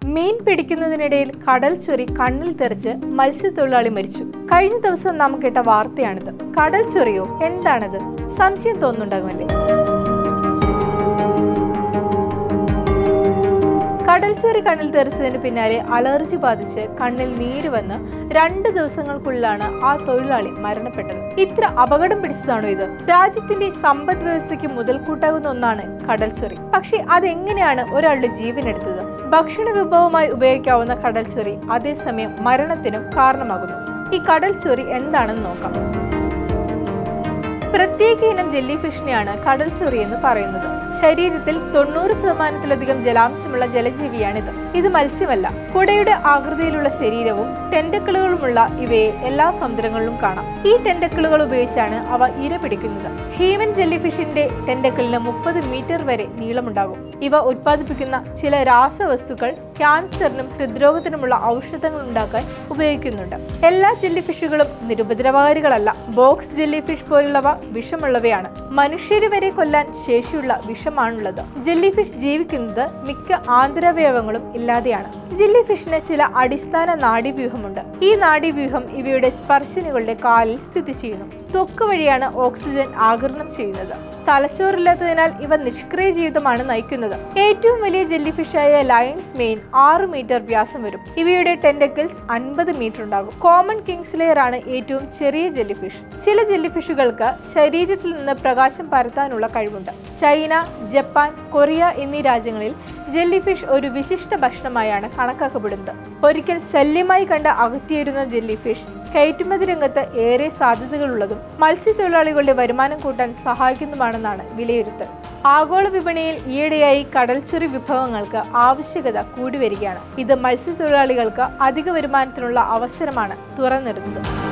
മീൻ പിടിക്കുന്നതിനിടയിൽ കടൽ ചൊറി കണ്ണിൽ തെറിച്ച് മത്സ്യത്തൊഴിലാളി മരിച്ചു കഴിഞ്ഞ ദിവസം നാം കേട്ട വാർത്തയാണിത് കടൽ ചൊറിയോ എന്താണത് സംശയം തോന്നുന്നുണ്ടാകുമല്ലേ കടൽ ചൊറി കണ്ണിൽ തെറിച്ചതിന് പിന്നാലെ അലർജി ബാധിച്ച് കണ്ണിൽ നീര് വന്ന് രണ്ട് ദിവസങ്ങൾക്കുള്ളിലാണ് ആ തൊഴിലാളി മരണപ്പെട്ടത് ഇത്ര അപകടം പിടിച്ചതാണോ ഇത് രാജ്യത്തിന്റെ സമ്പദ് വ്യവസ്ഥയ്ക്ക് മുതൽക്കൂട്ടാകുന്ന ഒന്നാണ് കടൽ ചൊറി പക്ഷേ അതെങ്ങനെയാണ് ഒരാളുടെ ജീവൻ എടുത്തത് ഭക്ഷണ വിഭവമായി ഉപയോഗിക്കാവുന്ന കടൽ ചൊറി അതേസമയം മരണത്തിനും കാരണമാകുന്നു ഈ കടൽ ചൊറി എന്താണെന്ന് നോക്കാം പ്രത്യേക ഇനം ജെല്ലി ഫിഷിനെയാണ് കടൽ ചൊറി എന്ന് പറയുന്നത് ശരീരത്തിൽ തൊണ്ണൂറ് ശതമാനത്തിലധികം ജലാംശമുള്ള ജലജീവിയാണിത് ഇത് മത്സ്യമല്ല കുടയുടെ ആകൃതിയിലുള്ള ശരീരവും ടെന്റക്കിളുകളുമുള്ള ഇവയെ എല്ലാ സമുദ്രങ്ങളിലും കാണാം ഈ ടെന്റക്കിളുകൾ ഉപയോഗിച്ചാണ് അവ ഇര പിടിക്കുന്നത് ഹീവൻ ജെല്ലി ഫിഷിന്റെ ടെന്റക്കിളിന് മുപ്പത് മീറ്റർ വരെ നീളമുണ്ടാകും ഇവ ഉത്പാദിപ്പിക്കുന്ന ചില രാസവസ്തുക്കൾ ക്യാൻസറിനും ഹൃദ്രോഗത്തിനുമുള്ള ഔഷധങ്ങൾ ഉണ്ടാക്കാൻ ഉപയോഗിക്കുന്നുണ്ട് എല്ലാ ജെല്ലി ഫിഷുകളും നിരുപദ്രവകാരികളല്ല ബോക്സ് ജെല്ലി ഫിഷ് പോലുള്ളവ വിഷമുള്ളവയാണ് മനുഷ്യരെ വരെ കൊല്ലാൻ ശേഷിയുള്ള വിഷമാണുള്ളത് ജെല്ലി ഫിഷ് ജീവിക്കുന്നത് മിക്ക ആന്തരവയവങ്ങളും ഇല്ലാതെയാണ് ജെല്ലി ഫിഷിന് ചില അടിസ്ഥാന നാഡീവ്യൂഹമുണ്ട് ഈ നാഡീവ്യൂഹം ഇവയുടെ സ്പർശിനുകളുടെ കാലിൽ സ്ഥിതി ചെയ്യുന്നു ത്വക്ക് വഴിയാണ് ഓക്സിജൻ ആഗിരണം ചെയ്യുന്നത് തലച്ചോറില്ലാത്തതിനാൽ ഇവ നിഷ്ക്രിയ ജീവിതമാണ് നയിക്കുന്നത് ഏറ്റവും വലിയ ജെല്ലി ഫിഷായ ലയൺസ് മെയിൻ ആറ് മീറ്റർ വ്യാസം വരും ഇവയുടെ ടെന്റക്കിൾസ് അൻപത് മീറ്റർ ഉണ്ടാകും കോമൺ കിങ്സ് ലെയർ ആണ് ഏറ്റവും ചെറിയ ജെല്ലി ഫിഷ് ചില ജെല്ലി ഫിഷുകൾക്ക് ശരീരത്തിൽ നിന്ന് പ്രകാശം പരത്താനുള്ള കഴിവുണ്ട് ചൈന ജപ്പാൻ കൊറിയ എന്നീ രാജ്യങ്ങളിൽ ജെല്ലി ഫിഷ് ഒരു വിശിഷ്ട ഭക്ഷണമായാണ് കണക്കാക്കപ്പെടുന്നത് ഒരിക്കൽ ശല്യമായി കണ്ട അകറ്റിയിരുന്ന ജെല്ലി ഫിഷ് കയറ്റുമതി രംഗത്ത് ഏറെ സാധ്യതകളുള്ളതും മത്സ്യത്തൊഴിലാളികളുടെ വരുമാനം കൂട്ടാൻ സഹായിക്കുന്നതുമാണെന്നാണ് വിലയിരുത്തൽ ആഗോള വിപണിയിൽ ഈയിടെയായി കടൽച്ചൊറി വിഭവങ്ങൾക്ക് ആവശ്യകത കൂടി വരികയാണ് ഇത് മത്സ്യത്തൊഴിലാളികൾക്ക് അധിക വരുമാനത്തിനുള്ള അവസരമാണ് തുറന്നിടുന്നത്